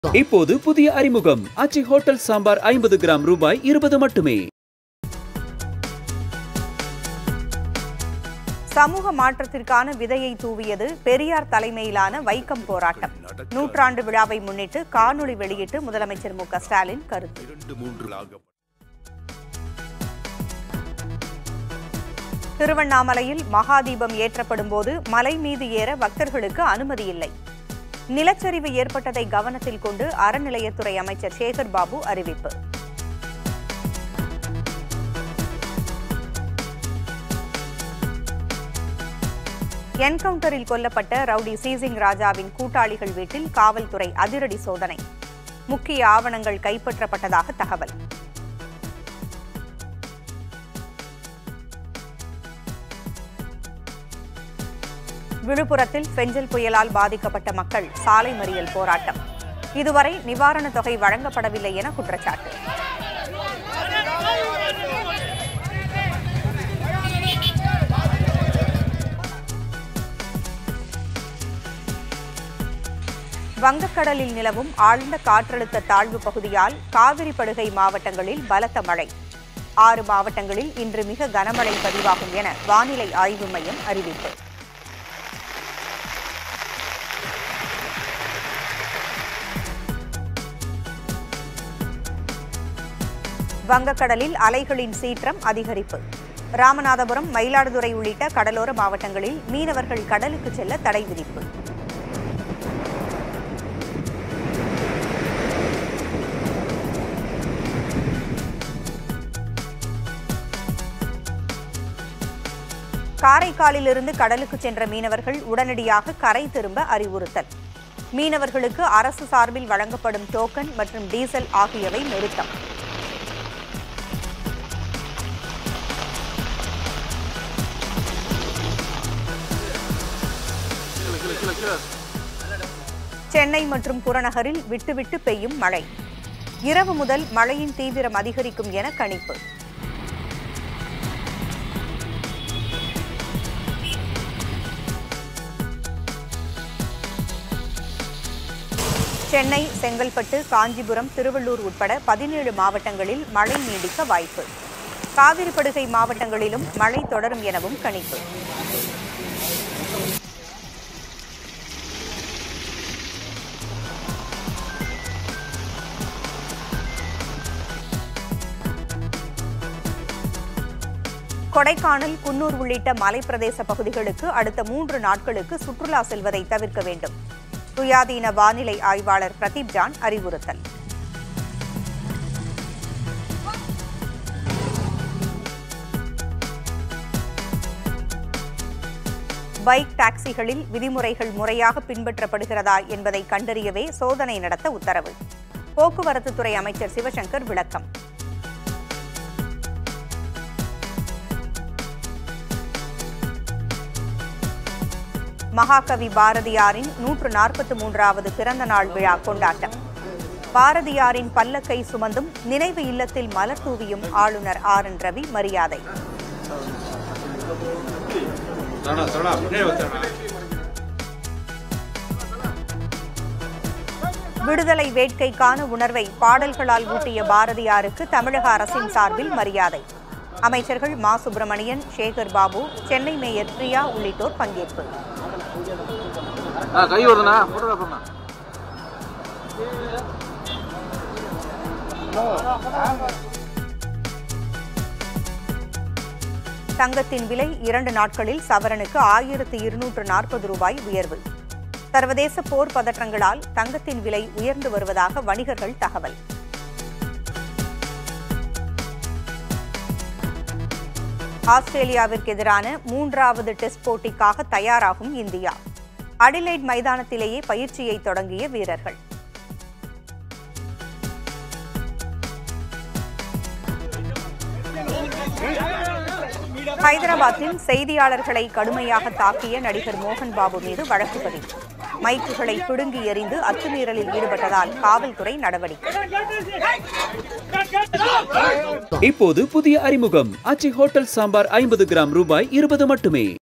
இப்போது புதிய அறிமுகம் அச்சி ஹோட்டல் சாம்பார் ஐம்பது கிராம் ரூபாய் இருபது மட்டுமே சமூக மாற்றத்திற்கான விதையை தூவியது பெரியார் தலைமையிலான வைக்கம் போராட்டம் நூற்றாண்டு விழாவை முன்னிட்டு காணொளி வெளியிட்டு முதலமைச்சர் மு க ஸ்டாலின் கருத்து இரண்டு மூன்று திருவண்ணாமலையில் மகாதீபம் ஏற்றப்படும் போது மலை மீது ஏற பக்தர்களுக்கு அனுமதி இல்லை நிலச்சரிவு ஏற்பட்டதை கவனத்தில் கொண்டு அறநிலையத்துறை அமைச்சர் சேகர் பாபு அறிவிப்பு என்கவுண்டரில் கொல்லப்பட்ட ரவுடி சீசிங் ராஜாவின் கூட்டாளிகள் வீட்டில் காவல்துறை அதிரடி சோதனை முக்கிய ஆவணங்கள் கைப்பற்றப்பட்டதாக தகவல் விழுப்புரத்தில் பெஞ்சல் புயலால் பாதிக்கப்பட்ட மக்கள் சாலை மறியல் போராட்டம் இதுவரை நிவாரணத் தொகை வழங்கப்படவில்லை என குற்றச்சாட்டு வங்கக்கடலில் நிலவும் ஆழ்ந்த காற்றழுத்த தாழ்வு பகுதியால் காவிரி படுகை மாவட்டங்களில் பலத்த மழை ஆறு மாவட்டங்களில் இன்று மிக கனமழை பதிவாகும் என வானிலை ஆய்வு மையம் அறிவிப்பு வங்கக்கடலில் அலைகளின் சீற்றம் அதிகரிப்பு ராமநாதபுரம் மயிலாடுதுறை உள்ளிட்ட கடலோர மாவட்டங்களில் மீனவர்கள் கடலுக்கு செல்ல தடை விதிப்பு காரைக்காலிலிருந்து கடலுக்கு சென்ற மீனவர்கள் உடனடியாக கரை திரும்ப அறிவுறுத்தல் மீனவர்களுக்கு அரசு சார்பில் வழங்கப்படும் டோக்கன் மற்றும் டீசல் ஆகியவை நிறுத்தம் சென்னை மற்றும் புறநகரில் விட்டுவிட்டு பெய்யும் மழை இரவு முதல் மழையின் தீவிரம் அதிகரிக்கும் என கணிப்பு சென்னை செங்கல்பட்டு காஞ்சிபுரம் திருவள்ளூர் உட்பட பதினேழு மாவட்டங்களில் மழை நீடிக்க வாய்ப்பு காவிரி படுகை மாவட்டங்களிலும் மழை தொடரும் எனவும் கணிப்பு கொடைக்கானல் குன்னூர் உள்ளிட்ட மலைப்பிரதேச பகுதிகளுக்கு அடுத்த மூன்று நாட்களுக்கு சுற்றுலா செல்வதை தவிர்க்க வேண்டும் சுயாதீன வானிலை ஆய்வாளர் பிரதீப் ஜான் அறிவுறுத்தல் பைக் டாக்ஸிகளில் விதிமுறைகள் முறையாக பின்பற்றப்படுகிறதா என்பதை கண்டறியவே சோதனை நடத்த உத்தரவு போக்குவரத்துத்துறை அமைச்சர் சிவசங்கர் விளக்கம் மகாகவி பாரதியாரின் நூற்று நாற்பத்தி மூன்றாவது பிறந்த நாள் விழா கொண்டாட்டம் பாரதியாரின் பல்லக்கை சுமந்தும் நினைவு இல்லத்தில் மலர் தூவியும் ஆளுநர் ஆர் என் ரவி மரியாதை விடுதலை வேட்கைக்கான உணர்வை பாடல்களால் ஊட்டிய பாரதியாருக்கு தமிழக அரசின் சார்பில் மரியாதை அமைச்சர்கள் மா சுப்பிரமணியன் சேகர் பாபு சென்னை மேயர் பிரியா உள்ளிட்டோர் பங்கேற்பு ஆ கை வருதுண்ணா ஃபோட்டோகிராஃபர்ண்ணா தங்கத்தின் விலை இரண்டு நாட்களில் சவரனுக்கு ஆயிரத்து இருநூற்று நாற்பது ரூபாய் உயர்வு சர்வதேச போர் பதற்றங்களால் தங்கத்தின் விலை உயர்ந்து வருவதாக வணிகர்கள் தகவல் ஆஸ்திரேலியாவிற்கு எதிரான மூன்றாவது டெஸ்ட் போட்டிக்காக தயாராகும் இந்தியா அடிலைட் மைதானத்திலேயே பயிற்சியை தொடங்கிய வீரர்கள் ஹைதராபாத்தில் செய்தியாளர்களை கடுமையாக தாக்கிய நடிகர் மோகன் பாபு மீது வழக்கு பதிவு மைக்குகளை பிடுங்கி எறிந்து அத்துமீறலில் ஈடுபட்டதால் காவல்துறை நடவடிக்கை இப்போது புதிய அறிமுகம் அச்சி ஹோட்டல் சாம்பார் ஐம்பது கிராம் ரூபாய் இருபது மட்டுமே